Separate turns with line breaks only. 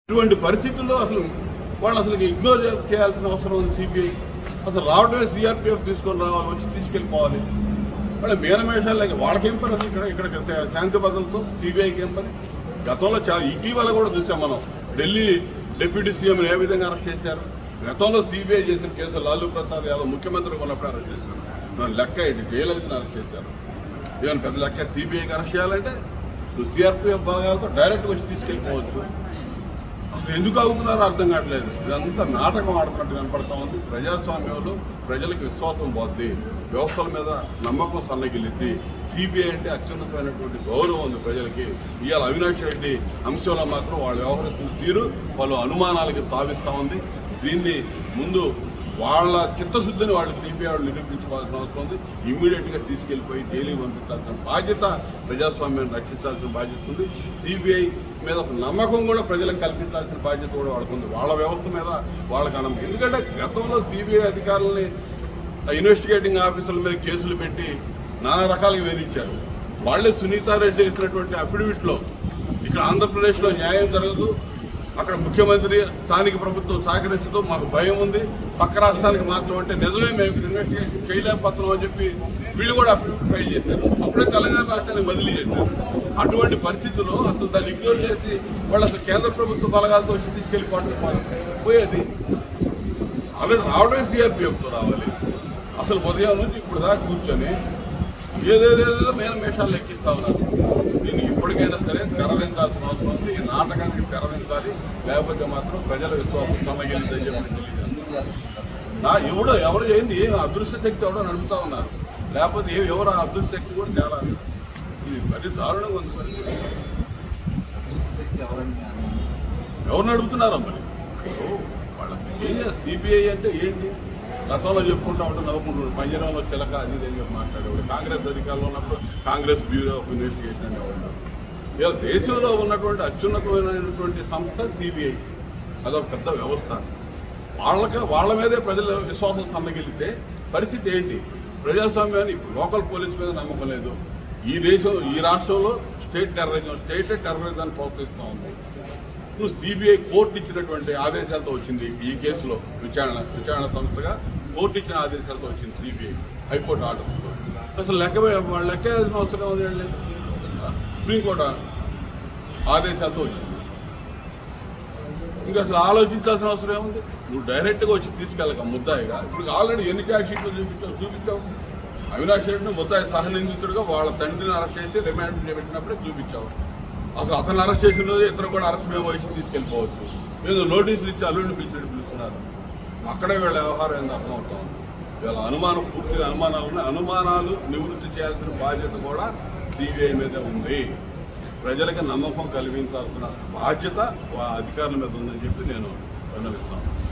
ఇటువంటి పరిస్థితుల్లో అసలు వాళ్ళు అసలు ఇగ్నోర్ చేయాల్సిన అవసరం ఉంది సిబిఐ అసలు రావడమే సిఆర్పిఎఫ్ తీసుకొని రావాలి వచ్చి తీసుకెళ్ళిపోవాలి వాళ్ళ మీనమేషాలు లేక వాళ్ళకేం పని అసలు ఇక్కడ ఇక్కడ శాంతి భద్రతతో సిబిఐకి ఏం పని గతంలో చాలా ఇటీవల కూడా చూసాం మనం ఢిల్లీ డిప్యూటీ సీఎం ఏ విధంగా అరెస్ట్ చేశారు గతంలో సిబిఐ చేసిన కేసు లాలూ ప్రసాద్ యాదవ్ ముఖ్యమంత్రిగా ఉన్నప్పుడు అరెస్ట్ చేశారు మన లెక్క ఏంటి జయలలితను అరెస్ట్ చేశారు ఏమైనా పెద్ద లెక్క సిబిఐకి అరెస్ట్ చేయాలంటే నువ్వు సిఆర్పిఎఫ్ బలగాలతో డైరెక్ట్ వచ్చి తీసుకెళ్ళిపోవచ్చు అసలు ఎందుకు అవుతున్నారో అర్థం కావట్లేదు ఇదంతా నాటకం ఆడుతున్నట్టు కనపడతా ఉంది ప్రజాస్వామ్యంలో ప్రజలకు విశ్వాసం పోద్ది వ్యవస్థల మీద నమ్మకం సన్నగిలిద్ది సిబిఐ అంటే అత్యున్నతమైనటువంటి గౌరవం ఉంది ప్రజలకి ఇవాళ అవినాష్ రెడ్డి అంశంలో మాత్రం వాళ్ళు వ్యవహరిస్తున్న తీరు పలు అనుమానాలకి తావిస్తా ఉంది దీన్ని ముందు వాళ్ళ చిత్తశుద్ధిని వాళ్ళు సిబిఐ వాళ్ళు నిరూపించుకోవాల్సిన అవసరం ఉంది ఇమ్మీడియట్ గా తీసుకెళ్లిపోయి జైలుకి పంపించాల్సిన బాధ్యత ప్రజాస్వామ్యాన్ని రక్షించాల్సిన బాధ్యత ఉంది సిబిఐ మీద ఒక నమ్మకం కూడా ప్రజలకు కల్పించాల్సిన బాధ్యత కూడా వాళ్ళకు ఉంది వాళ్ళ వ్యవస్థ మీద వాళ్ళకి నమ్మకం ఎందుకంటే గతంలో సిబిఐ అధికారులని ఆ ఇన్వెస్టిగేటింగ్ ఆఫీసర్ల మీద కేసులు పెట్టి నానా రకాలుగా వేధించారు వాళ్ళే సునీతారెడ్డి ఇచ్చినటువంటి అఫిడవిట్ లో ఇక్కడ ఆంధ్రప్రదేశ్ లో న్యాయం జరగదు అక్కడ ముఖ్యమంత్రి స్థానిక ప్రభుత్వం సహకరించదు మాకు భయం ఉంది పక్క రాష్ట్రానికి మార్చడం అంటే నిజమే మేము ఇన్వెస్టిగేషన్ చేయలేకపోతున్నాం అని చెప్పి వీళ్ళు కూడా అఫిడవిట్ ఫైల్ చేశారు అప్పుడే తెలంగాణ రాష్ట్రానికి బదిలీ చేశారు అటువంటి పరిస్థితుల్లో అసలు దాన్ని ఇగ్నోర్ చేసి వాళ్ళు అసలు కేంద్ర ప్రభుత్వ బలగాలతో వచ్చి తీసుకెళ్లిపోవడం పోయేది ఆల్రెడీ రావడమే సిఆర్పిఎఫ్తో రావాలి అసలు ఉదయం నుంచి ఇప్పుడు దాకా కూర్చొని ఏదేదేదో మేన మేషాలు లెక్కిస్తా ఉన్నారు దీన్ని ఇప్పటికైనా సరే తెరదించాల్సిన అవసరం ఉంది ఈ నాటకానికి తెరదించాలి లేకపోతే మాత్రం ప్రజల విశ్వాసం సన్నగిలిందని చెప్పి తెలియజేస్తాను. నా ఎవడో ఎవరు చేయింది ఏం అదృశ్య శక్తి ఎవడో నడుపుతా ఉన్నారు లేకపోతే ఏ ఎవరు ఆ అదృశ్య శక్తి కూడా చాలా ఇది మరి దారుణంగా ఉంది మరి ఎవరు నడుపుతున్నారో మరి ఓ, వాళ్ళకి ఏం సిబిఐ అంటే ఏంటి గతంలో చెప్పుకుంటా ఉంటే నవ్వుకుంటున్నారు పంజరంలో చిలక అది ఇది అని చెప్పి మాట్లాడేవాడు కాంగ్రెస్ అధికారంలో ఉన్నప్పుడు కాంగ్రెస్ బ్యూరో ఆఫ్ ఇన్వెస్టిగేషన్ అనేవాడు ఇలా దేశంలో ఉన్నటువంటి అత్యున్నతమైనటువంటి సంస్థ సిబిఐ అదొక పెద్ద వ్యవస్థ వాళ్ళకి వాళ్ళ మీదే ప్రజల విశ్వాసం సన్నగిలితే పరిస్థితి ఏంటి ప్రజాస్వామ్యాన్ని లోకల్ పోలీస్ మీద నమ్మకం లేదు ఈ దేశం ఈ రాష్ట్రంలో స్టేట్ టెర్రరిజం స్టేట్ టెర్రరిజాన్ని ప్రోత్సహిస్తూ ఉంది ఇప్పుడు సిబిఐ కోర్టు ఇచ్చినటువంటి ఆదేశాలతో వచ్చింది ఈ కేసులో విచారణ విచారణ సంస్థగా కోర్టు ఇచ్చిన ఆదేశాలతో వచ్చింది సిబిఐ హైకోర్టు ఆర్డర్ అసలు లెక్క వాళ్ళు లెక్క వేయాల్సిన అవసరం ఉంది వీళ్ళని. సుప్రీంకోర్టు ఆదేశాలతో వచ్చింది ఇంకా అసలు ఆలోచించాల్సిన అవసరం ఏముంది నువ్వు డైరెక్ట్గా వచ్చి తీసుకెళ్ళక ముద్దాయిగా ఇప్పుడు ఆల్రెడీ ఎన్ని క్యాష్ షీట్లు చూపించావు చూపించావు అవినాష్ రెడ్డిని ముద్దాయి సహనిందితుడుగా వాళ్ళ తండ్రిని అరెస్ట్ చేసి రిమాండ్ పెట్టినప్పుడే చూపించావు అసలు అతను అరెస్ట్ చేసిన రోజు ఇద్దరు కూడా అరెస్ట్ మేము వయసు తీసుకెళ్ళిపోవచ్చు ఏదో నోటీసులు ఇచ్చి అల్లుడిని పిలిచి పిలుస్తున్నారు అక్కడే వీళ్ళ వ్యవహారం ఏందో అర్థమవుతాం వీళ్ళ అనుమానం పూర్తిగా అనుమానాలు ఉన్నాయి అనుమానాలు నివృత్తి చేయాల్సిన బాధ్యత కూడా సిబిఐ మీద ఉంది ప్రజలకు నమ్మకం కలిగించాల్సిన బాధ్యత వా- అధికారుల మీద ఉందని చెప్పి నేను విన్నవిస్తాను